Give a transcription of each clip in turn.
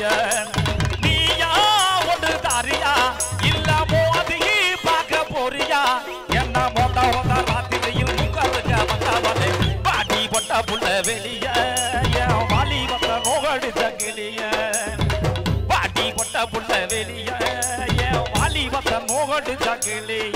நீயா ஒன்று தாரியா இல்ல மோதி பார்க்க போறியா என்ன மொத்த மொத்த ராத்திரியில் நீங்க இருக்க வந்தவனே பாட்டி பொட்ட புள்ள வெளிய என் வாலி வந்த நோகடிச்ச கிளிய பாட்டி பொட்ட புள்ள வெளிய என் வாலி வந்த நோகடிச்ச கிளிய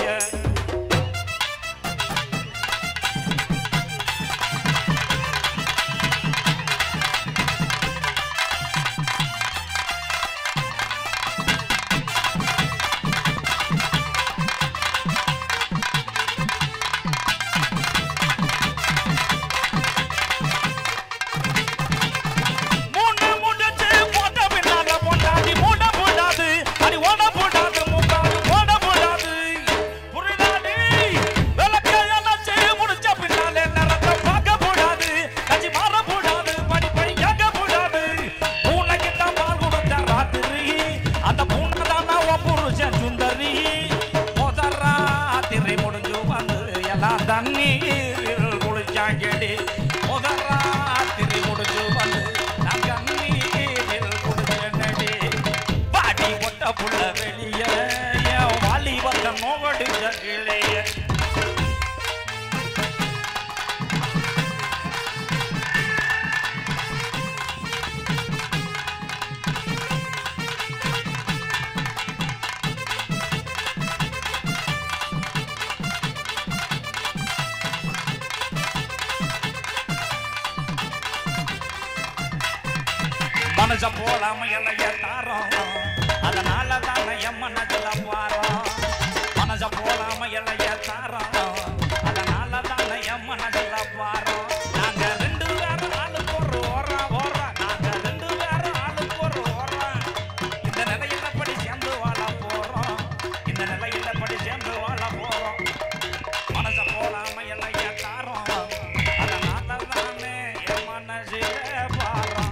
மூணு முடிச்சு போட்ட பின்னால பொண்டாடி மூட போடாது அடி ஓட போடாது மூக்காது ஓட போடாது புரிதாடி விளக்கையெல்லாம் முடிச்ச பின்னால நேரத்தை பார்க்க போடாது கட்சி மாற போடாது படி படி கேட்க போடாது பூனைக்கு தான் பால் கொடுத்த ராத்திரி அந்த பூனை தானா உன் புருஷன் சுந்தரி முதல் ராத்திரி முடிஞ்சு வந்து எல்லாம் தண்ணீரில் குளிச்சாங்கடி முதல் ராத்திரி முடிஞ்சு வந்து நான் கண்ணீரில் குளிச்சேனடி பாடி பொட்ட புள்ள வெளிய என் வாலி வந்த நோகடிச்ச கிளைய மனச போலாம எல்லைய தாரோம் அதனால தானே என் மனசுல பாரோம் மனச போலாம எல்லைய தாரோம் அதனால தானே என் மனசுல பாரோம் நாங்க ரெண்டு பேரும் ஆளுக்கு ஒரு ஓரம் ஓரம் நாங்க ரெண்டு பேரும் ஆளுக்கு ஒரு ஓரம் இந்த நிலையில படி சேர்ந்து வாழ போறோம் இந்த நிலையில படி சேர்ந்து வாழ போறோம் மனச போலாம எல்லைய தாரோம் அதனால தானே என் மனசுல பாரோம்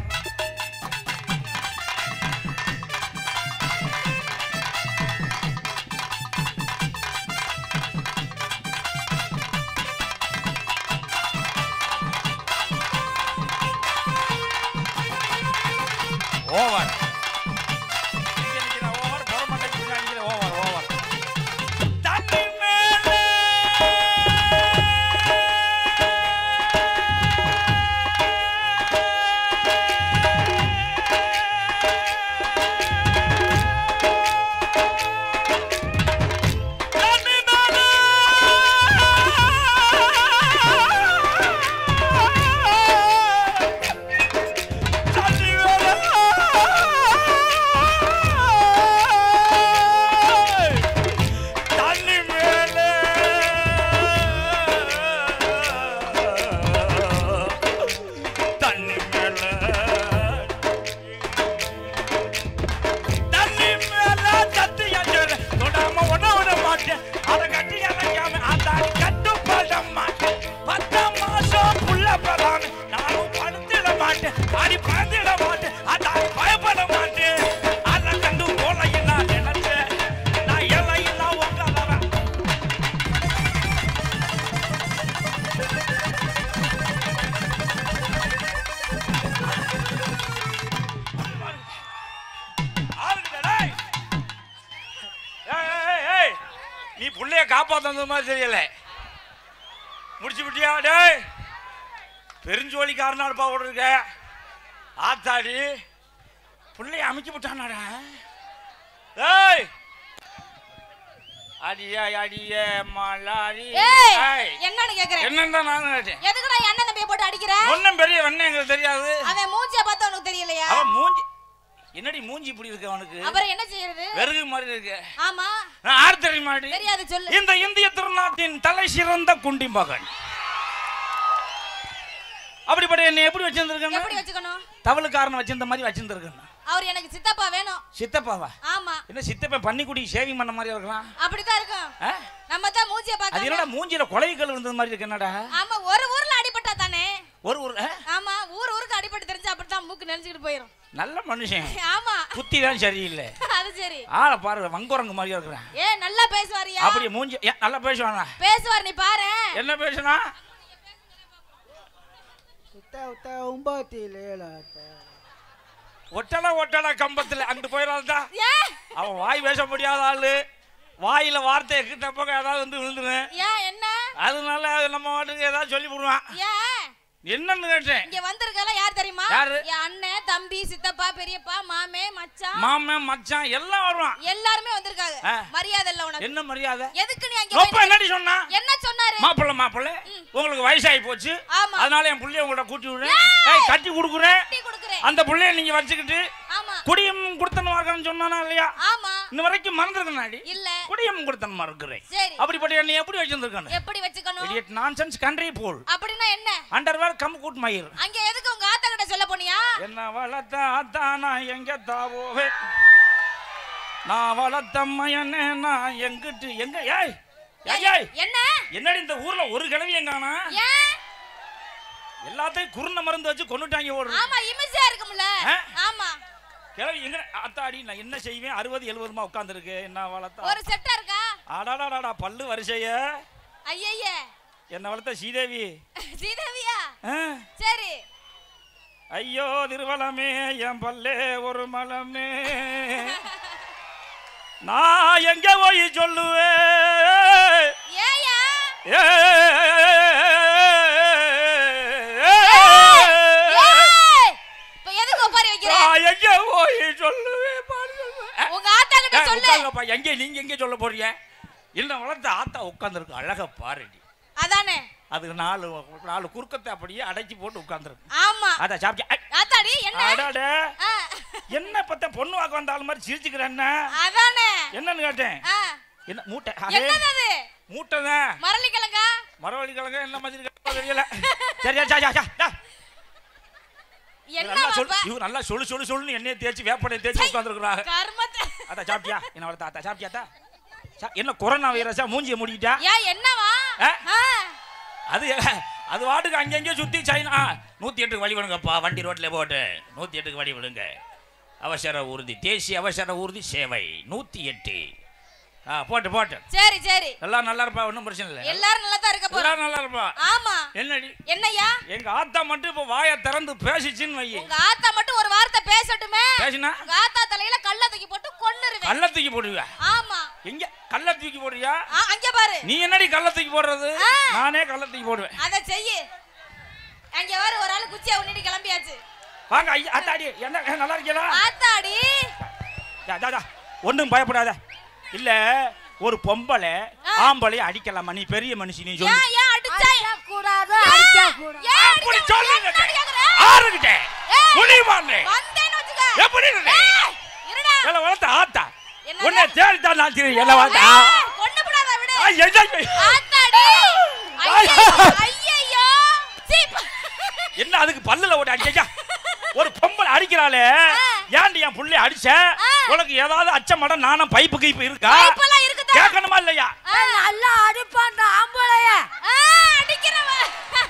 ஓவர் ஓவர் பொறமட்டைக்கு அடிக்கிற ஓவர் ஓவர் தண்ணி மேலே தண்ணி மேலே தண்ணி மேலே தண்ணி மேலே தண்ணி மேலே தண்ணி மேல தத்தி அஞ்சல் தொடாம உட விட மாட்டேன் அதை கட்டி அணைக்காம அந்த கட்டுப்பட மாட்டேன் பத்தாம் மாசம் புள்ள பிரதான நானும் படுத்திட மாட்டேன் அடி பறந்திட மாட்டேன் அதை பயப்பட மாட்டேன் அதை கண்டு போலையில் நான் நினைச்சேன் நான் எல்லையில் உட்காதவன் ஆளுங்கடா, டேய். ஏய், ஏய், ஏய், ஏய். நீ புள்ளைய காப்பாத்த மாதிரி தெரியல முடிச்சு விட்டியா டேய் பெருஞ்சோழிக்காரனா இருப்பா ஓட இருக்க ஆத்தாடி புள்ளைய அமைச்சு விட்டானாடா டேய் அடியே அடியே மலாரி ஏய் ஏய், என்னன்னு கேக்குறேன் என்னன்னு தான் நான் கேட்டேன் எதுக்குடா எண்ணெய் தம்பியை போட்டு அடிக்கிற ஒன்னும் பெரிய வெண்ணெய் எங்களுக்கு தெரியாது அவன் மூஞ்சிய பார்த்தா உனக்கு தெரியலையா அவன் மூஞ்சி என்னடி மூஞ்சி இப்படி இருக்கு அவனுக்கு அப்புறம் என்ன செய்யறது வெறுகு மாதிரி இருக்கு ஆமா நான் ஆறு தெரியுமாடி தெரியாது சொல்லு இந்த இந்திய திருநாட்டின் தலை சிறந்த குண்டி மகன் அப்படிப்பட்ட என்னை எப்படி எப்படி வச்சிருந்திருக்கேன் வச்சுக்கணும் தவளுக்காரன் வச்சிருந்த மாதிரி வச்சிருந்திருக்கேன் அவர் எனக்கு சித்தப்பா வேணும் சித்தப்பாவா ஆமா என்ன சித்தப்பன் பன்னிக்குடி ஷேவிங் பண்ண மாதிரி இருக்கலாம் அப்படித்தான் இருக்கும் ஆ? நம்ம தான் மூஞ்சிய அது பார்க்க என்னடா மூஞ்சில கொலைகள் இருந்தது மாதிரி இருக்கு என்னடா ஆமா ஒரு ஊர்ல அடிபட்டா தானே ஒரு ஒரு ஆ? ஆமா ஊர் ஊருக்கு அடிபட்டு தெரிஞ்சு அப்படித்தான் மூக்கு நெனைச்சுக்கிட்டு போயிரும் நல்ல மனுஷன் ஆமா புத்தி தான் சரியில்லை அது சரி ஆளை பாரு வங்குரங்கு மாதிரியா இருக்கிறேன் ஏ நல்லா பேசுவாரியா அப்படியே மூஞ்சி ஏன் நல்லா பேசுவானா பேசுவார் நீ பாரு என்ன பேசுனா உத்த உத்த ஒன்பத்தி ஏழு ஒட்டடை ஒட்டடை கம்பத்துல அங்கிட்டு போயிடாதான் ஏன் அவன் வாய் பேச முடியாத ஆளு வாயில வார்த்தை கிட்டப்போ ஏதாவது வந்து விழுந்துருவேன் ஏன் என்ன அதனால நம்ம வாட்டுக்கு ஏதாவது சொல்லி விடுவான் ஏன் என்னன்னு கேட்டேன் இங்க வந்திருக்கல யார் தெரியுமா யாரு? என் அண்ணன் தம்பி சித்தப்பா பெரியப்பா மாமே மச்சான் மாமன் மச்சான் எல்லாம் வருவான் எல்லாருமே வந்திருக்காங்க ஆ. மரியாதை இல்ல உனக்கு என்ன மரியாதை எதுக்கு நீ அங்க ரொம்ப போய் என்னடி சொன்னா என்ன சொன்னாரு மாப்பிள்ள மாப்பிள்ள உங்களுக்கு வயசாகி போச்சு ஆமா. அதனால என் புள்ளைய உங்கள்ட்ட கூட்டி விடுறேன் ஏய் கட்டி கொடுக்குறேன் கட்டி கொடுக்குறேன் அந்த புள்ளைய நீங்க வச்சுக்கிட்டு ஆமா குடியும் கொடுத்தனமா இருக்கணும்னு சொன்னானா இல்லையா ஆமா இன்ன வரைக்கும் மறந்துருக்கனாடி இல்ல குடியும் கொடுத்தனமா இருக்கிறேன் சரி அப்படிப்பட்ட நீ எப்படி வச்சிருந்திருக்கானு எப்படி வச்சுக்கணும் இடியட் நான்சென்ஸ் கண்ட்ரி போல் அப்படின்னா என்ன அண்டர்வேர் கம் கூட் மயிர் அங்க எதுக்கு உங்க ஆத்தா கிட்ட சொல்ல போனியா என்ன வளர்த்த அத்தா நான் எங்க தாவோவே நான் வளர்த்த மயனே நான் எங்கிட்டு எங்க ஏய் ஏய், ஏய் என்ன என்னடி இந்த ஊர்ல ஒரு கிழவி எங்கானா ஏன் எல்லாத்தையும் குருண மருந்து வச்சு கொண்டுட்டாங்க ஓடுறது ஆமா இமிசியா இருக்கும்ல ஆ? ஆமா கிழவி எங்க அத்தாடி நான் என்ன செய்வேன் அறுபது எழுபதுமா உட்காந்துருக்கு என்ன வளர்த்தா ஒரு செட்டா இருக்கா அடாடாடாடா பல்லு வரிசைய ஐயய்ய என்ன வளர்த்த ஸ்ரீதேவி ஸ்ரீதேவியா ஆ? சரி ஐயோ திருவளமே என் பல்லே ஒரு மலமே நான் எங்க போய் சொல்லுவேன் ஏயா ஏ ஏய்! இப்ப எதுக்கு ஒப்பாரி வைக்கிற நான் எங்க போய் சொல்லுவேன் பாரு சொல்லுவேன். உங்க ஆத்தா கிட்ட ஏய், சொல்லு உட்காருங்கப்பா. எங்க நீங்க எங்க சொல்ல போறீங்க இல்ல வளர்த்த ஆத்தா உட்காந்துருக்கு அழகா பாருடி அதானே அதுக்கு நாலு நாலு குறுக்கத்தை அப்படியே அடைச்சி போட்டு உட்காந்துருக்கு ஆமா அத சாப்பிட்டு ஆத்தாடி என்ன அடாடே ஆ, என்ன பத்த பொண்ணு வாக்க வந்த ஆள் மாதிரி சிரிச்சுக்கிறேன் அதானே என்னன்னு கேட்டேன் ஆ, என்ன மூட்டை அதே என்னது அது மூட்டை தான் மரளி கிழங்கா மரவள்ளி கிழங்க என்ன மாதிரி கிழங்க தெரியல சரி சரி சரி சரி என்ன நல்லா சொல்லு பாப்பா இவங்க நல்லா சொல்லு சொல்லு சொல்லுன்னு எண்ணெயை தேய்ச்சி வேப்பனை தேய்ச்சி உட்காந்துருக்குறாங்க கர்மத்தை அதான் சாப்பிட்டியா என்ன வளர்த்தா அத்தா சாப்பிட்டியாத்தா சா- என்ன கொரோனா வைரஸா மூஞ்சிய மூடிக்கிட்டா ஏன் என்னவா ஆ? ஆ, அது அது வாட்டுக்கு அங்கங்கே சுத்தி சைனா நூத்தி எட்டுக்கு வழி விடுங்கப்பா வண்டி ரோட்ல போட்டு நூத்தி எட்டுக்கு வழி விடுங்க அவசர ஊர்தி தேசிய அவசர ஊர்தி சேவை நூத்தி எட்டு ஆ போட்டு போட்டு சரி சரி எல்லாம் நல்லா இருப்பா ஒன்றும் பிரச்சனை இல்லை எல்லாரும் நல்லா தான் இருக்க போறோம் எல்லாம் நல்லா இருப்பா ஆமா என்னடி என்னய்யா எங்க ஆத்தா மட்டும் இப்ப வாயை திறந்து பேசிச்சுன்னு வை உங்க ஆத்தா மட்டும் ஒரு வார்த்தை பேசட்டுமே பேசினா உங்க ஆத்தா தலையில கல்ல தூக்கி போட்டு கொன்னுருவேன் கள்ள தூக்கி போடுவியா ஆமா எங்க கள்ள தூக்கி போடுவியா ஆ, அங்க பாரு நீ என்னடி கள்ள தூக்கி போடுறது ஆ. நானே கள்ள தூக்கி போடுவேன் அத செய்யு அங்க பாரு ஒரு ஆளு குச்சியா உன்னிட்டு கிளம்பியாச்சு வாங்க ஐயா அத்தாடி என்ன ஏ, நல்லா இருக்கீங்களா ஆத்தாடி ஒன்றும் பயப்படாத இல்ல ஒரு பொம்பளை ஆம்பளை அடிக்கலாமா நீ பெரிய மனுஷி நீ சொல்லு ஏன் ஏன் அடிச்சா கூடாது அடிக்க கூடாது ஏன் அப்படி அடிக்க சொல்லுங்க ஏன் கேக்குற? ஆறுகிட்ட ஏய். முடியுமான்னு வந்தேன்னு வச்சுக்க எப்படி இருந்தே? ஏய், இருடா எல்லாம் வளர்த்த ஆத்தா என்னது? உன்னை தேடித்தான் நான் தெரியும் எல்லாம் வளர்த்த ஆ. ஏய், கொன்னு விடாத விடு ஆ, எஜாய். ஆத்தாடி ஐயையோ ஐயையோ சீ, ப- என்ன அதுக்கு பல்லுல ஓட்ட அடிச்சா ஒரு பொம்பளை அடிக்கிறாளே ஏன்டி என் புள்ளை அடிச்ச ஆ. உனக்கு ஏதாவது அச்ச மடம் நானும் பைப்பு கீப்பு இருக்கா பைப்பெல்லாம் இருக்குதா? கேட்கணுமா இல்லையா ஆ, நல்லா அடிப்பான் ஆம்பளைய ஆ, அடிக்கிறவன்.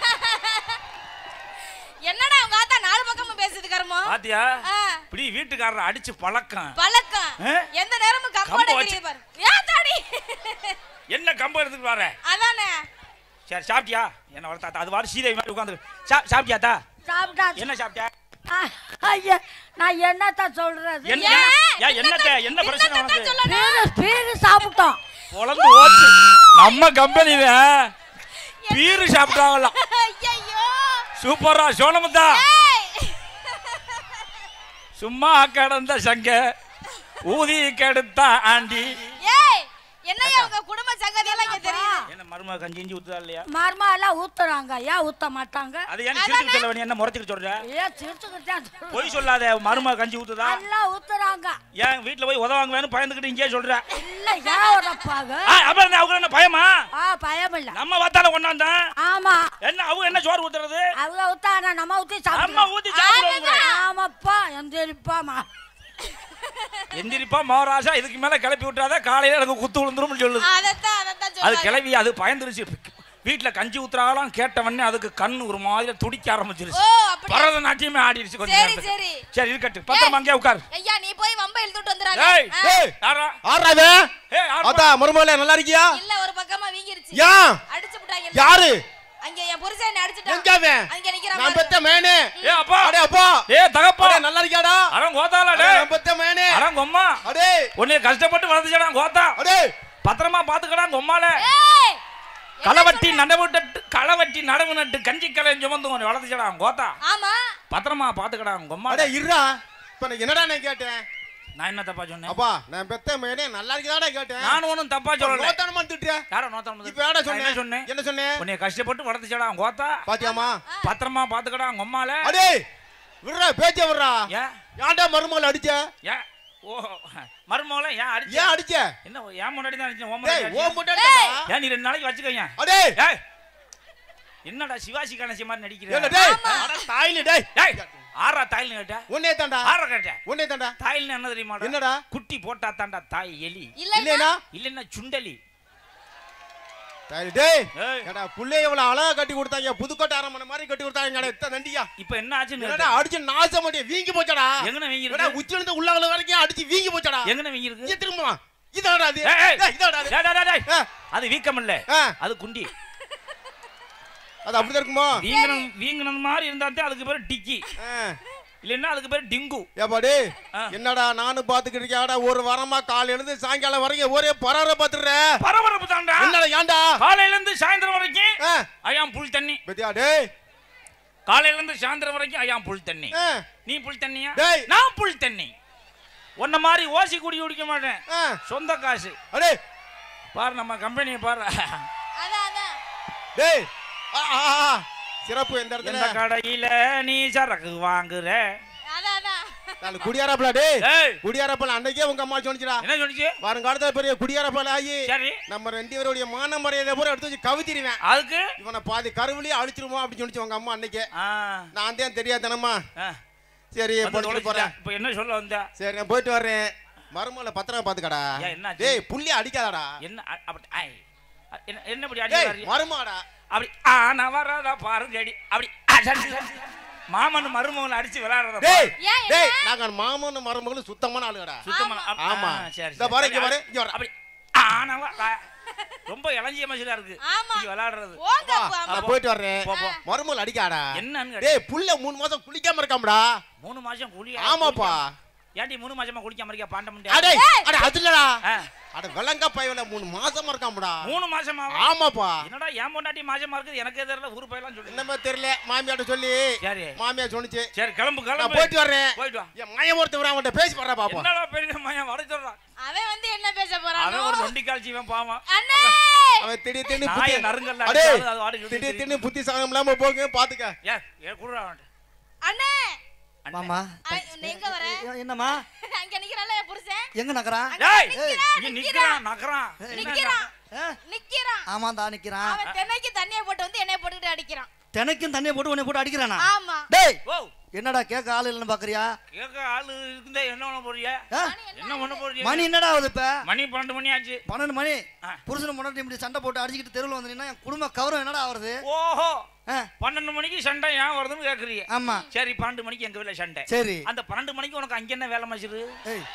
என்னடா உங்க ஆத்தா நாலு பக்கமும் பேசுது கருமோ பாத்தியா ஆ, இப்படி வீட்டுக்காரரை அடிச்சு பழக்கம் பழக்கம் ஆ? எந்த நேரமும் கம்போட கம்பு வச்சு- தெரியுது பாரு ஏத்தாடி என்ன கம்பம் எடுத்துட்டு வர அதானே சரி சாப்பிட்டியா என்ன வளர்த்தாத்தா அது வாரு சீதை மாதிரி உட்காந்து சாப்பிட்டியாத்தா சாப்பிட்டா என்ன சாப்பிட்டியா ஐயா நான் என்னத்தான் சொல்றது என்ன ஏன்? ஏன் என்னத்த என்ன பிரச்சனை என்னத்தான் உனக்கு சொல்லணும்? பீரு பீரு சாப்பிட்டோம் பொழந்து ஓச்சு நம்ம கம்பெனில பீரு சாப்பிட்டாங்களாம் ஐயையோ. சூப்பரா சோனமுத்தா ஏய். சும்மா கடந்த சங்க ஊதி கெடுத்த ஆண்டி ஏய், என்னய்யா உங்க குடும்ப சங்கதி எல்லாம் இங்க தெரியுது என்ன மருமக கஞ்சி இஞ்சி ஊத்துதா இல்லையா மர்மா எல்லாம் ஊத்துறாங்க ஏன் ஊத்த மாட்டாங்க அது ஏன் சிரிச்சுட்டு சொல்ல வேண்டிய என்ன முறைச்சிட்டு சொல்ற ஏன் சிரிச்சுக்கிட்டேன் பொய் சொல்லாத மருமக கஞ்சி ஊத்துதா எல்லாம் ஊத்துறாங்க ஏன் வீட்டுல போய் உதவாங்குவேன்னு பயந்துக்கிட்டு இங்கே சொல்ற இல்ல ஏன் வரப்பாங்க ஆ, அப்புறம் என்ன அவங்க என்ன பயமா ஆ பயம் இல்ல நம்ம பார்த்தாலும் கொண்டாந்தான் ஆமா என்ன அவங்க என்ன சோறு ஊத்துறது அவங்க ஊத்தானா நம்ம ஊத்தி நம்ம சாப்பிடுறோம் ஊத்தி சாப்பிடுவோம் ஆமாப்பா எந்திரிப்பாமா எந்திரிப்பா மோராசா இதுக்கு மேல கிளப்பி விட்டுறாத காலையில எனக்கு குத்து விழுந்துரும் சொல்லுது அதத்தான் அதத்தான் அது சொல்லுவாங்க கிளவி அது பயந்துருச்சு வீட்டுல கஞ்சி ஊத்துறாங்களாம் கேட்டவொடனே அதுக்கு கண் ஒரு மாதிரி துடிக்க ஓ ஆரம்பிச்சிருச்சு அப்படி பரதநாட்டியமே ஆடிடுச்சு கொஞ்ச சரி நேரத்துக்கு சரி சரி இருக்கட்டும் பத்திரமா அங்கே உட்கார் ஐயா நீ போய் வம்ப இழுத்துட்டு வந்துறாங்க ஏய் ஏய் யாரா ஆறாவே ஏய் யாரா? அத்தா மருமகளே நல்லா இருக்கியா இல்ல ஒரு பக்கமா வீங்கிருச்சு ஏன் அடிச்சு விட்டாங்க யாரு அங்க என் புருஷன் என்ன அடிச்சுட்டான் எங்க அவன் அங்க நிக்கிற நான் பாரு. பெத்த மேனே ஏய் அப்பா அடே அப்பா ஏய் தகப்பா அடே நல்லா இருக்கியாடா அட கோத்தால அடே, டேய் என் பெத்த மகனே அட கொம்மா அடே உன்னை கஷ்டப்பட்டு வளர்த்துச்சடா கோத்தா அடே பத்திரமா பாத்துக்கடா கொம்மால ஏய் களவட்டி நடவு நட்டு களவட்டி நடவு நட்டு கஞ்சி கலை சுமந்து உன்னை வளர்த்துச்சடா கோத்தா ஆமா பத்திரமா பாத்துக்கடா கொம்மால அடே இருடா இப்ப நான் என்னடா நான் கேட்டேன் நான் என்ன தப்பா சொன்னேன் அப்பா நான் பெத்த மகனே நல்லா இருக்குதாடா கேட்டேன் நான் ஒன்னும் தப்பா சொல்லல நோத்தனமா திட்டுற யாரோ நோத்தம் இப்ப ஏடா என்ன சொன்னேன் சொன்னேன் என்ன சொன்னேன் உன்னை கஷ்டப்பட்டு வளர்த்துச்சடா கோத்தா பாத்தியாமா பத்திரமா பாத்துக்கடா கொம்மால அடே விடுறா பேச்ச விடுறா ஏன் ஏன்டா மருமகள் அடிச்ச ஏன் ஓ மருமகள ஏன் அடிச்ச ஏன் அடிச்ச என்ன ஏன் முன்னாடி தான் அடிச்சேன் உன் டேய் முன்னாடி ஓ அடிச்சேன். முட்டாடா ஏன் நீ ரெண்டு நாளைக்கு வச்சுக்கோங்க அடே ஏய் என்னடா சிவாஜி கணேசி மாதிரி ஏல நடிக்கிற டேய் அட தாயில டேய் ஏய் ஆறா தாயில்னு கேட்ட உன்னை தாண்டா ஆறா கேட்ட உன்னை தாண்டா தாயில்னு என்ன தெரியுமா என்னடா குட்டி போட்டா தாண்டா தாய் எலி இல்ல இல்லைனா இல்லன்னா சுண்டலி தாயில டேய் ஏய். ஏடா புள்ளைய இவ்வளவு அழகா கட்டி கொடுத்தாங்க புதுக்கோட்டை அரண்மனை மாதிரி கட்டி கொடுத்தாங்க எடா எத்த நண்டியா இப்ப என்ன ஆச்சுன்னு என்னடா கேட்ட. அடிச்சு நாசம் பண்ணி வீங்கி போச்சடா எங்கன வீங்கி என்னடா இருக்கு உச்சி இருந்து உள்ளவள வரைக்கும் அடிச்சு வீங்கி போச்சடா எங்கன வீங்கி இருக்கு இங்க திரும்ப இதாடா அது ஏய், ஏய். டேய், இதாடா அது டேய், டேய், டேய், டேய். ஆ, அது வீக்கம் இல்ல ஆ, அது குண்டி அது அப்படிதான் இருக்குமோ வீங்கனம் வீங்கனது மாதிரி இருந்தாத்தே அதுக்கு பேரு டிக்கி ஆ, இல்லன்னா அதுக்கு பேரு டிங்கு ஏப்பா டேய் ஆ. என்னடா நானும் பாத்துக்கிட்டு இருக்கியாடா ஒரு வாரமா காலையில இருந்து சாயங்காலம் வரைக்கும் ஒரே பரார பாத்துற பரபரப்பு தாண்டா என்னடா ஏன்டா காலையில இருந்து சாயந்தரம் வரைக்கும் ஆ, ஐயாம் புல் தண்ணி பத்தியா டேய் காலையில இருந்து சாயந்தரம் வரைக்கும் ஐயாம் புல் தண்ணி ஆ, நீ புல் தண்ணியா டேய். நான் புல் தண்ணி உன்ன மாதிரி ஓசி குடி குடிக்க மாட்டேன் ஆ, சொந்த காசு அடே பாரு நம்ம கம்பெனியை பாரு அதான் அதான் டேய் ஆ, ஆ, ஆ. சிறப்பு எந்த எந்த இடத்துல கடையில நீ சரக்கு வாங்குற அதான் அதான் நான் குடியாரப்பல டேய் ஏய் குடியாரப்பல அன்னைக்கே உங்க அம்மா சொன்னிச்சுடா என்ன சொல்லிச்சு வருங்காலத்துல பெரிய குடியாரப்பல ஆகி சரி நம்ம ரெண்டு பேருடைய மான மரியாதை பூரா எடுத்து வச்சு கவித்திருவேன் அதுக்கு இவனை பாதி கருவிலேயே அழிச்சிருமோ அப்படின்னு சொன்னிச்சு உங்க அம்மா அன்னைக்கே ஆ, நான் தான் தெரியாதனமா ஆ. சரி வந்து படிச்சுட்டு தொலைச்சிட்டா. போறேன் இப்ப என்ன சொல்ல வந்த சரி நான் போயிட்டு வர்றேன் மருமகளை பத்திரமா பாத்துக்கடா ஏன், என்னாச்சு? டேய் புள்ளி அடிக்காதடா என்ன அ- அப்படி ஐ. அ- என்ன என்ன இப்படி டேய் அடிக்கிறாரு மருமாடா அப்படி ஆ நான் வராதா பாருங்க அடி அப்படி ஆ, சரி, சரி, சரி. மாமன் மருமகன் அடிச்சு விளையாடுறத டேய் ஏன், டேய் என்ன? நாங்க மாமனும் மருமகளும் சுத்தமான ஆளுகடா சுத்தமா ஆமா. அப்- ஆமா. ஆ, சரி இந்த சரி. பாரு, இங்க அப்படி, பாரு, இங்க வர. அப்படி ஆ நான் வா- ரொம்ப இளஞ்சிய மசிலா இருக்கு ஆமா. இங்க விளையாடுறது போங்க வா, அப்பா, நான் அம்மா. போயிட்டு வர்றேன் போ, போ. மருமகள் அடிக்காடா என்னன்னு கேட்டேன். டேய் புள்ள மூணு மாசம் குளிக்காம இருக்காம்டா மூணு மாசம் குளி ஆமாப்பா ஏன்டி மூணு மாசமா குளிக்காம இருக்கியா பாண்ட அடே முடியாது அட அது இல்லடா ஆ, அட விலங்கா பையல மூணு மாசமா இருக்காம்டா மூணு மாசமா ஆமாப்பா என்னடா ஏன் பொண்டாட்டி மாசமா இருக்குது எனக்கே தெரியல ஊர் பையலாம் சொல்லி என்னமே தெரியல மாமியாட்ட சொல்லி சரி மாமியா சொன்னிச்சு சரி கிளம்பு நான் கிளம்பு போயிட்டு வர்றேன் போயிட்டு வா என் மயம் ஒருத்தர் அவன்கிட்ட பேசி வர்றா பாப்பா என்னடா பெரிய மயம் வர சொல்றான் அவன் வந்து என்ன பேச அவன் ஒரு போறான் நொண்டி காய்ச்சிவன் பாவம் அண்ணே அவன் திடீர் திடீர்னு நாயை புத்தி நறுங்கல்ல அடே அடிச்சாலும் அது வாடி சுத்தி திடீர் திரியும். திடீர்னு புத்தி சாகம் இல்லாம போங்க பாத்துக்க ஏ ஏ குடுறா அவன்கிட்ட. அண்ணே அண்ணே. மாமா ஐ, நீ எங்க வர எ- என்னம்மா அங்க நிக்கிறான்ல என் புருஷன் எங்க நகரா டேய் நிக்கிறான், இங்க நிக்கிறான். நிக்கிறான் நகரான் நிக்கிறான் ஆ? நிக்கிறான் ஆமா தா நிக்கிறான் அவன் தென்னைக்கு தண்ணியை போட்டு வந்து என்னைய போட்டுக்கிட்டு அடிக்கிறான் தினைக்கும் தண்ணியை போட்டு உன்னை போட்டு அடிக்கிறானா ஆமா டேய் ஓ என்னடா கேட்க ஆள் இல்லைன்னு பாக்குறியா கேட்க ஆளு இருந்தா என்ன பண்ண போறிய ஆ? என்ன பண்ண போறிய மணி என்னடா ஆகுது இப்ப மணி பன்னெண்டு மணி ஆச்சு பன்னெண்டு மணி ஆ. புருஷன் முன்னாடி இப்படி சண்டை போட்டு அடிச்சுக்கிட்டு தெருவில் வந்தீங்கன்னா என் குடும்ப கவரம் என்னடா ஆகுறது ஓஹோ ஆ, பன்னெண்டு மணிக்கு சண்டை ஏன் வருதுன்னு கேக்குறீங்க ஆமா சரி பன்னெண்டு மணிக்கு எங்க வீட்டுல சண்டை சரி அந்த பன்னெண்டு மணிக்கு உனக்கு அங்க என்ன வேலை மசிரு ஏய்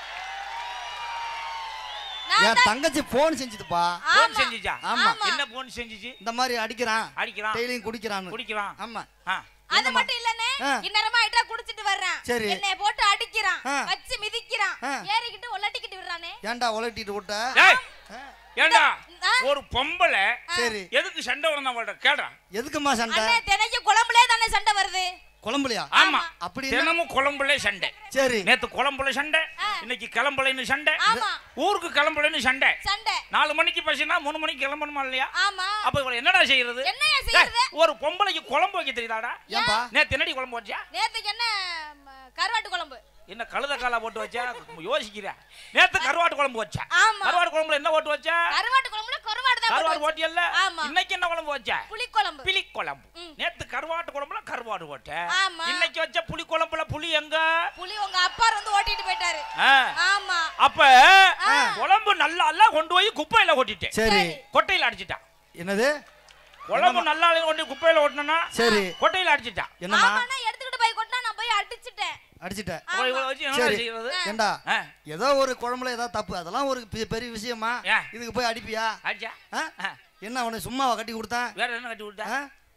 நான் என் தங்கச்சி போன் செஞ்சுதுப்பா போன் ஆமா செஞ்சுச்சா ஆமா ஆமா. என்ன போன் செஞ்சுச்சு இந்த மாதிரி அடிக்கிறான் அடிக்கிறான் டெய்லியும் குடிக்கிறான் குடிக்கிறான் ஆமா ஆ அது மட்டும் இல்லனே ஆ. இந்நேரமா ஆயிட்டா குடிச்சிட்டு வர்றான் சரி. என்னைய போட்டு அடிக்கிறான் ஆ. வச்சு மிதிக்கிறான் ஆ. ஏறிக்கிட்டு ஒல்லட்டிக்கிட்டு விடுறானே ஏன்டா உலட்டிட்டு விட்ட டேய் ஆ, ஏண்டா ஆ. ஒரு பொம்பளை சரி எதுக்கு சண்டை வரணும் அவள்கிட்ட கேடா எதுக்குமா சண்டை அண்ணே தினைக்கு குழம்புலே தானே சண்டை வருது குழம்புலையா ஆமா அப்படி தினமும் குழம்புல சண்டை சரி நேத்து குழம்புல சண்டை ஆ. இன்னைக்கு கிளம்பலைன்னு சண்டை ஆமா ஊருக்கு கிளம்பலைன்னு சண்டை சண்டை நாலு மணிக்கு பசினா மூணு மணிக்கு கிளம்பணுமா இல்லையா ஆமா அப்ப இவள என்னடா செய்யறது என்னையா செய்யறது டேய், ஒரு பொம்பளைக்கு குழம்பு வைக்க தெரியுதாடா ஏன்பா நேத்து என்னடி குழம்பு வச்சா நேத்துக்கு என்ன ம, கருவாட்டு குழம்பு என்ன கழுத காலா போட்டு வச்சா யோசிக்கிற நேத்து கருவாட்டு குழம்பு வச்சா ஆமா கருவாட்டு குழம்புல என்ன போட்டு வச்சா கருவாட்டு குழம்புல கருவாடு தான் கருவாடு போட்டு போட்டியல்ல ஆமா. இன்னைக்கு என்ன குழம்பு வச்சா புளி குழம்பு புளி குழம்பு ம். நேத்து கருவாட்டு குழம்புல கருவாடு போட்ட ஆமா. இன்னைக்கு வச்ச புளி குழம்புல புளி எங்க புளி உங்க அப்பா வந்து ஓட்டிட்டு போயிட்டாரு ஆ. ஆமா அப்ப குழம்பு நல்லா இல்ல கொண்டு போய் குப்பையில கொட்டிட்டேன் சரி கொட்டையில அடிச்சிட்டான் என்னது குழம்பு நல்லா இல்லைன்னு கொண்டு போய் குப்பையில கொட்டினா சரி கொட்டையில அடிச்சிட்டான் என்னம்மா ஆமாண்ணா எடுத்துக்கிட்டு போய் கொட்டினா நான் போய் அடிச்சிட்டேன் அடிச்சிட்ட அப்ப இவளை வச்சு என்ன சரி. செய்யறது ஏண்டா ஆ, ஏதோ ஒரு குழம்புல ஏதோ தப்பு அதெல்லாம் ஒரு பெ- பெரிய விஷயமா ஏன்? இதுக்கு போய் அடிப்பியா அடிச்சா ஆ? ஆ. என்ன அவனை சும்மாவா கட்டி கொடுத்தேன் வேற என்ன கட்டி விட்டா ஆ?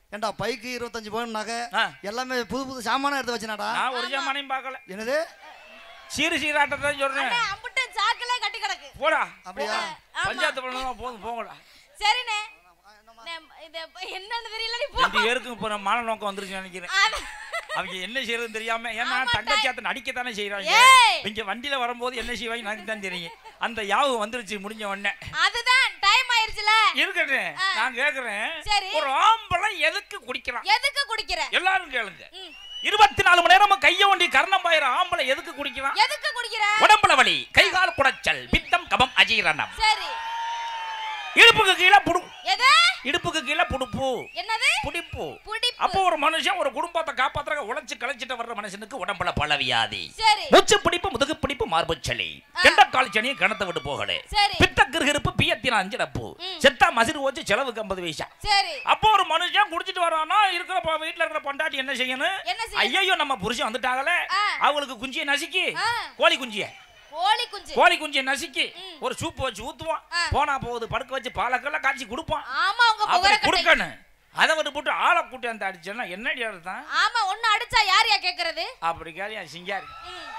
ஏன்டா பைக்கு இருபத்தஞ்சு பவுன் நகை ஆ. எல்லாமே புது புது சாமானா எடுத்து வச்சனாடா நான் ஒரு ஜாமானையும் பார்க்கல என்னது சீரு சீராட்டத்தை சொல்றேன் அண்ணே, அம்புட்டு சாக்குல கட்டி கிடக்கு போடா அப்படியா ஆமா. பஞ்சாயத்து பண்ணா போதும் போங்கடா சரிண்ணே நே, இது என்னன்னு தெரியல நீ போ ரெண்டு பேருக்கும் இப்போ மன நோக்கம் வந்துருச்சு நினைக்கிறேன் அது- அவங்க என்ன செய்யறதுன்னு தெரியாம ஏன்னா ஆமா, தங்கச்சியாத்த நடிக்கத்தானே செய்யறாங்க ஏய். இங்க வண்டியில வரும்போது என்ன செய்வாங்க எனக்கு தான் தெரியும் அந்த யாவு வந்துருச்சு முடிஞ்ச உடனே அதுதான் டைம் ஆயிருச்சுல இருக்கட்டும் ஆ. நான் கேக்குறேன் சரி. ஒரு ஆம்பளை எதுக்கு குடிக்கிறான் எதுக்கு குடிக்கிற எல்லாரும் கேளுங்க ம். இருபத்தி நாலு மணி நேரமும் கைய ஒண்டி கர்ணம் பாயிர ஆம்பளை எதுக்கு குடிக்கிறான் எதுக்கு குடிக்கிற உடம்புல வலி கை கால் குடைச்சல் பித்தம் கபம் அஜீரணம் சரி இடுப்புக்கு கீழே புடு எது இடுப்புக்கு கீழே புடுப்பு என்னது புடிப்பு புடிப்பு. அப்போ ஒரு மனுஷன் ஒரு குடும்பத்தை காப்பாத்துற உழைச்சு களைச்சிட்டு வர்ற மனுஷனுக்கு உடம்புல பல வியாதி சரி மூச்சு பிடிப்பு முதுகு பிடிப்பு மார்பு சளி கெண்டக்கால் சனி கிணத்த விட்டு போகல சரி. பித்த கிருகிருப்பு பியத்தின அஞ்சிடப்பு ம். செத்தா மசிறு வச்சு செலவுக்கு ஐம்பது பைசா சரி அப்போ ஒரு மனுஷன் குடிச்சிட்டு வரானா இருக்கிற ப- வீட்டுல இருக்கிற பொண்டாட்டி என்ன செய்யணும் என்ன செய்யணும்? ஐயோ நம்ம புருஷன் வந்துட்டாங்களே ஆ. அவங்களுக்கு குஞ்சியை நசுக்கி ஆ. கோழி குஞ்சிய கோழி குஞ்சு கோழி குஞ்சியை நசுக்கி ம். ஒரு சூப்பு வச்சு ஊத்துவான் ஆ. போனா போகுது படுக்க வச்சு பாலக்கெல்லாம் காய்ச்சி கொடுப்பான் ஆமா உங்க அப்படி புகர கட்டை கொடுக்கணும் அதை விட்டு போட்டு ஆளை கூட்டி அந்த அடிச்சேன்னா என்னடி அர்த்தம் ஆமா ஒண்ணு அடிச்சா யார் யா கேக்குறது அப்படி கேளியா சிங்காரி ம்.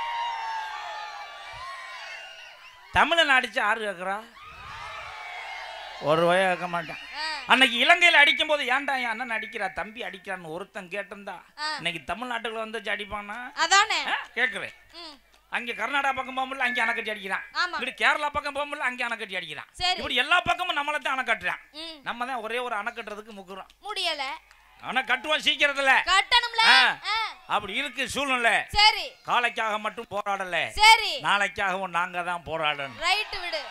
தமிழன் அடிச்சு ஆறு கேட்குறா ஒரு ரூபாய் கேட்க மாட்டேன் ஆ. அன்னைக்கு இலங்கையில் அடிக்கும் போது ஏன்டா என் அண்ணன் அடிக்கிறா தம்பி அடிக்கிறான்னு ஒருத்தன் கேட்டிருந்தா ஆ. இன்னைக்கு தமிழ்நாட்டுக்குள்ள வந்து அடிப்பானா அதானே ஆ, கேட்குறேன் ம். அங்கே கர்நாடகா பக்கம் போகும்போது அங்கே அணைக்கட்டி அடிக்கிறான் ஆமா. இப்படி கேரளா பக்கம் போகும்போது அங்கே அணைக்கட்டி அடிக்கிறான் சரி. இப்படி எல்லா பக்கமும் நம்மளை தான் அணை கட்டுறான் ம். நம்ம தான் ஒரே ஒரு அணை கட்டுறதுக்கு முக்குறோம் முடியல அணை கட்டுவோம் சீக்கிரத்துல கட்டணும்ல ஆ. ஆ. அப்படி இருக்கு சூழ்நிலை சரி காலைக்காக மட்டும் போராடல சரி நாளைக்காகவும் நாங்க தான் போராடணும் ரைட் விடு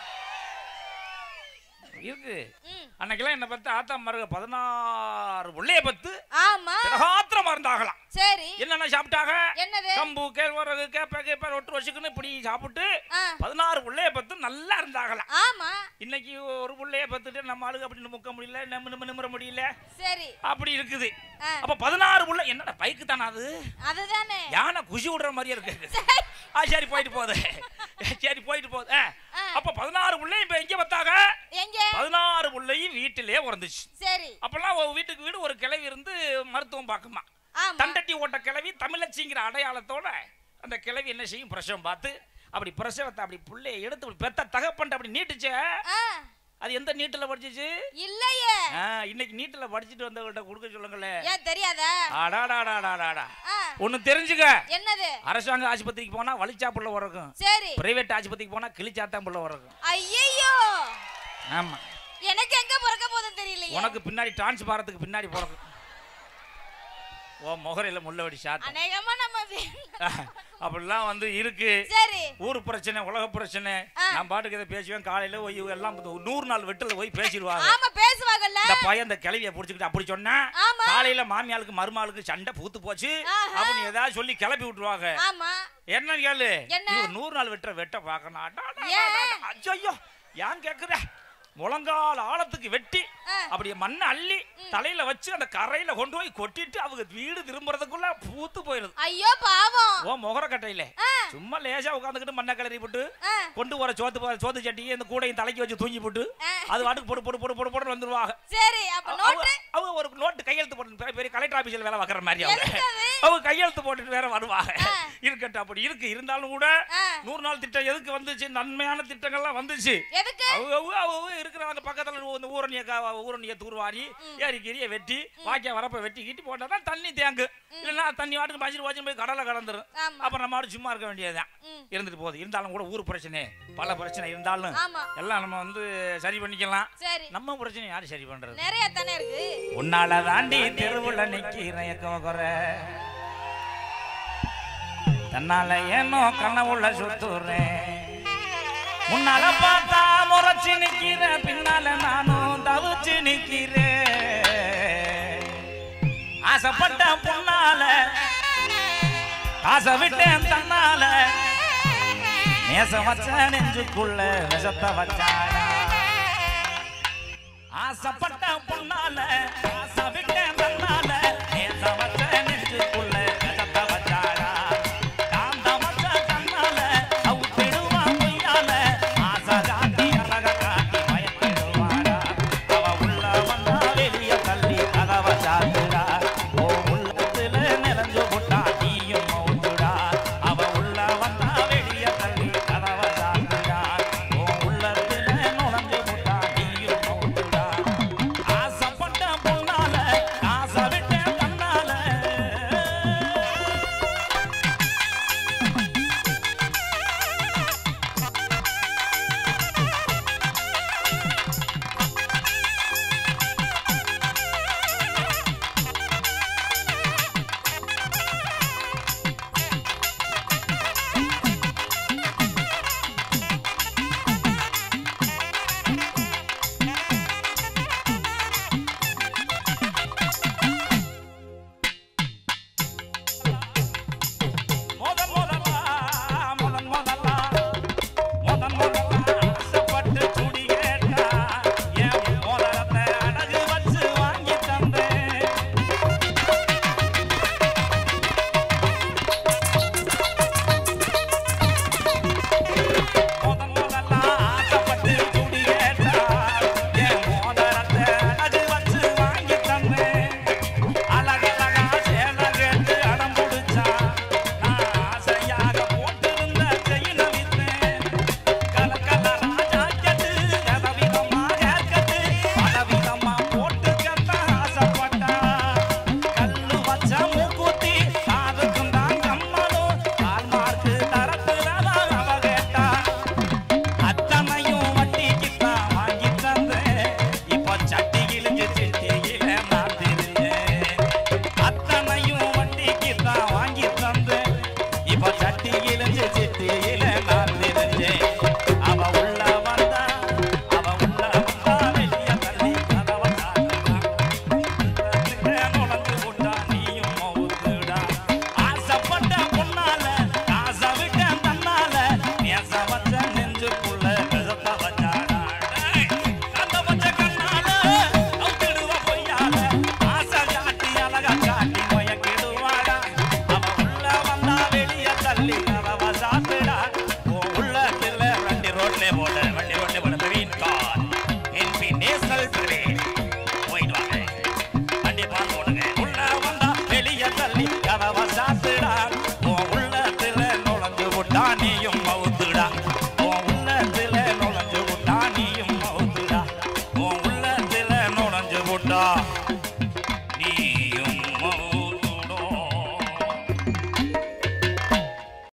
இருக்கு ம். அன்னைக்கெல்லாம் என்ன பத்து ஆத்தா மருக பதினாறு உள்ளே பத்து ஆமா திரகாத்திரம் மருந்தாகலாம் சரி என்னென்ன சாப்பிட்டாங்க என்னது கம்பு கேழ்வரகு கேப்ப கேப்ப ஒட்டு வச்சுக்குன்னு இப்படி சாப்பிட்டு ஆ. பதினாறு உள்ளே பத்து நல்லா இருந்தாகலாம் ஆமா இன்னைக்கு ஒரு புள்ளைய பத்துட்டு நம்ம ஆளுக்கு அப்படின்னு முக்க முடியல நம்ம நிம்ம நிமிர முடியல சரி அப்படி இருக்குது ஆ. அப்ப பதினாறு புள்ள என்னடா பைக்கு தானே அது அதுதானே யானை குஷி விடுற மாதிரியே இருக்கு சரி. ஆ சரி போயிட்டு போகுது சரி போயிட்டு போகுது ஆ. ஆ. அப்ப பதினாறு புள்ளையும் இப்ப எங்க பார்த்தாங்க எங்க பதினாறு புள்ளையும் வீட்டிலே பிறந்துச்சு சரி அப்பெல்லாம் ஒரு வீட்டுக்கு வீடு ஒரு கிளவி இருந்து மருத்துவம் பார்க்குமா ஆமா தண்டட்டி ஓட்ட கிளவி தமிழச்சிங்கிற அடையாளத்தோட அந்த கிளவி என்ன செய்யும் பிரசவம் பார்த்து அப்படி பிரசவத்தை அப்படி புள்ளைய எடுத்து அப்படி பெத்த தகப்பன்ட்டு அப்படி நீட்டுச்சே ஆ. அது எந்த நீட்டுல படிச்சிச்சு இல்லையே ஆ, இன்னைக்கு நீட்டுல படிச்சுட்டு வந்தவங்கள்ட்ட கொடுக்க சொல்லுங்களேன் ஏன் தெரியாதா அடாடாடாடாடாடா ஆ. ஒன்னு தெரிஞ்சுக்க என்னது அரசாங்க ஆஸ்பத்திரிக்கு போனா வலிச்சா புள்ள உறக்கும் சரி பிரைவேட் ஆஸ்பத்திரிக்கு போனா கிழிச்சாத்தான் புள்ள உறக்கும் ஐயோ ஆமா எனக்கு எங்க பிறக்க போதும் தெரியலையே உனக்கு பின்னாடி டிரான்ஸ்பாரத்துக்கு பின்னாடி பிறக்கும் ஓ முகரையில முள்ள வடி சாத்தம் அநேகமா நம்ம வே- அப்படிலாம் வந்து இருக்கு சரி ஊர் பிரச்சனை உலக பிரச்சனை ஆ. நான் பாட்டுக்கு இதை பேசுவேன் காலையில போய் எல்லாம் வந்து நூறு நாள் வெட்டில் போய் பேசிடுவாங்க ஆமா பேசுவாங்கல்ல இந்த பையன் இந்த கிளவியை பிடிச்சிக்கிட்டு அப்படி சொன்னா ஆமா. காலையில மாமியாளுக்கு மருமாளுக்கு சண்டை பூத்து போச்சு ஆஹா. அப்படின்னு ஏதாவது சொல்லி கிளப்பி விட்டுருவாங்க ஆமா என்ன கேளு என்ன? இவர் நூறு நாள் வெட்டுற வெட்ட பார்க்கணும் அடா, அடா, ஏன்? அடா, அடா. ஐயோ ஏன் கேக்குற முழங்கால் ஆழத்துக்கு வெட்டி ஆ. அப்படியே மண்ணை அள்ளி தலையில வச்சு அந்த கரையில கொண்டு போய் கொட்டிட்டு அவங்க வீடு திரும்புறதுக்குள்ள பூத்து போயிருது ஐயோ பாவம் ஓ முகர கட்டையில ஆ. சும்மா லேசா உட்காந்துக்கிட்டு மண்ணை கிளறி போட்டு ஆ. கொண்டு வர சோத்து பா- சோத்து சட்டியை இந்த கூடையும் தலைக்கு வச்சு தூங்கி போட்டு ஆ. அது வாட்டுக்கு போட்டு போட்டு போட்டு போட்டு போட்டு வந்துருவாங்க சரி அப்ப அவங்க நோட்டு அவங்க ஒரு நோட்டு கையெழுத்து போட்டு பெரிய- பெரிய கலெக்டர் ஆபீஸ்ல வேலை பார்க்குற மாதிரி அவங்க எதுக்கு அது? அவங்க கையெழுத்து போட்டுட்டு வேற வருவாங்க ஆ. இருக்கட்டும் அப்படி இருக்கு இருந்தாலும் கூட ஆ. நூறு நாள் திட்டம் எதுக்கு வந்துச்சு நன்மையான திட்டங்கள்லாம் வந்துச்சு எதுக்கு அவங்க அவங்க அவங்க இருக்கிறவங்க பக்கத்துல இந்த ஊரணிய கா- ஊரணிய தூர்வாரி ஏரி கீரிய வெட்டி வாக்கிய வரப்ப வெட்டி கிட்டி போட்டா தான் தண்ணி தேங்கு இல்லைன்னா தண்ணி வாட்டுக்கு பாய்ச்சிட்டு வாட்சி போய் கடலை கடந்துரும் ஆமா. அப்புறம் நம்ம வாட்டு சும்மா இருக்க வேண்டியதுதான் ம். இருந்துட்டு போகுது இருந்தாலும் கூட ஊர் பிரச்சனை பல பிரச்சனை இருந்தாலும் ஆமா எல்லாம் நம்ம வந்து சரி பண்ணிக்கலாம் சரி நம்ம பிரச்சனை யாரு சரி பண்றது நிறைய தானே இருக்கு உன்னால தாண்டி தெருவுல நிக்கிறேன் எக்கவ குறை தன்னால ஏனோ கனவுள்ள சுத்துறேன் முன்னால பார்த்தா முறைச்சு நிக்கிறேன் பின்னால நானும் தவிச்சு நிக்கிறேன் ஆசைப்பட்ட பொண்ணால காசை விட்டேன் தன்னால நேசம் வச்ச நெஞ்சுக்குள்ள விஷத்தை வச்சாடா ஆசைப்பட்ட பொண்ணால